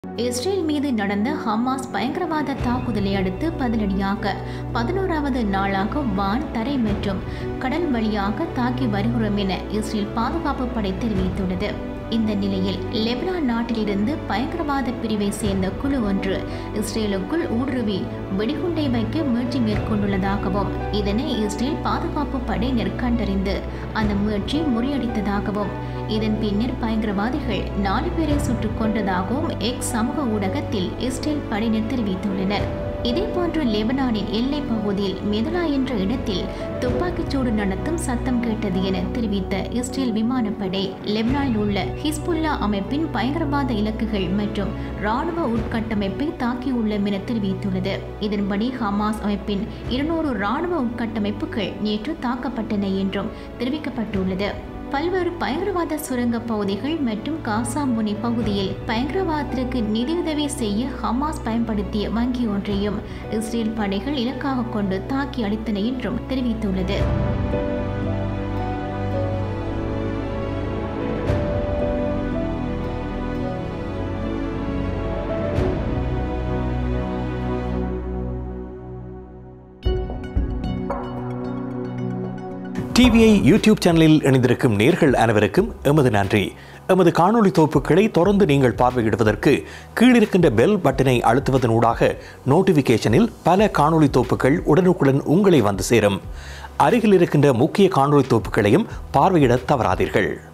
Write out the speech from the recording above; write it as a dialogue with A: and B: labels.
A: Israel மீது நடந்த Hamas பயங்கரவாத தாக்குதலை அடுத்து பதிலடியாக பதினோராவது நாளாக வான் தரை மற்றும் கடல் வழியாக தாக்கி வருகிறோம் என இஸ்ரேல் பாதுகாப்பு படை தெரிவித்துள்ளது இந்த நிலையில் லெபனான் நாட்டிலிருந்து பயங்கரவாத பிரிவை சேர்ந்த குழு ஒன்று இஸ்ரேலுக்குள் ஊடுருவி வெடிகுண்டை வைக்க முயற்சி மேற்கொண்டுள்ளதாகவும் இதனை இஸ்ரேல் பாதுகாப்பு படையினர் கண்டறிந்து அந்த முயற்சி முறியடித்ததாகவும் இதன் பின்னர் பயங்கரவாதிகள் நாலு பேரை சுட்டுக் கொண்டதாகவும் எக்ஸ் சமூக ஊடகத்தில் இஸ்ரேல் படையினர் தெரிவித்துள்ளனர் இதேபோன்று லெபனானின் எல்லைப் பகுதியில் மெதுலா என்ற இடத்தில் துப்பாக்கிச்சூடு நடத்தும் சத்தம் கேட்டது என தெரிவித்த இஸ்ரேல் விமானப்படை லெபனானில் உள்ள ஹிஸ்புல்லா அமைப்பின் பயங்கரவாத இலக்குகள் மற்றும் ராணுவ உட்கட்டமைப்பை தாக்கியுள்ளோம் என தெரிவித்துள்ளது இதன்படி ஹமாஸ் அமைப்பின் இருநூறு ராணுவ உட்கட்டமைப்புகள் நேற்று தாக்கப்பட்டன என்றும் தெரிவிக்கப்பட்டுள்ளது பல்வேறு பயங்கரவாத சுரங்க பகுதிகள் மற்றும் காசா முனை பகுதியில் பயங்கரவாதத்திற்கு நிதியுதவி செய்ய ஹமாஸ் பயன்படுத்திய வங்கி ஒன்றையும் இஸ்ரேல் படைகள் இலக்காக கொண்டு தாக்கி அளித்தன என்றும் தெரிவித்துள்ளது
B: டிவிஐ யூடியூப் சேனலில் இணைந்திருக்கும் நேர்கள் அனைவருக்கும் எமது நன்றி எமது காணொளி தொகுப்புகளை தொடர்ந்து நீங்கள் பார்வையிடுவதற்கு கீழிருக்கின்ற பெல் பட்டனை அழுத்துவதன் ஊடாக நோட்டிஃபிகேஷனில் பல காணொளி தொகுப்புகள் உடனுக்குடன் உங்களை வந்து சேரும் அருகில் இருக்கின்ற முக்கிய காணொளி தொகுப்புகளையும் பார்வையிட தவறாதீர்கள்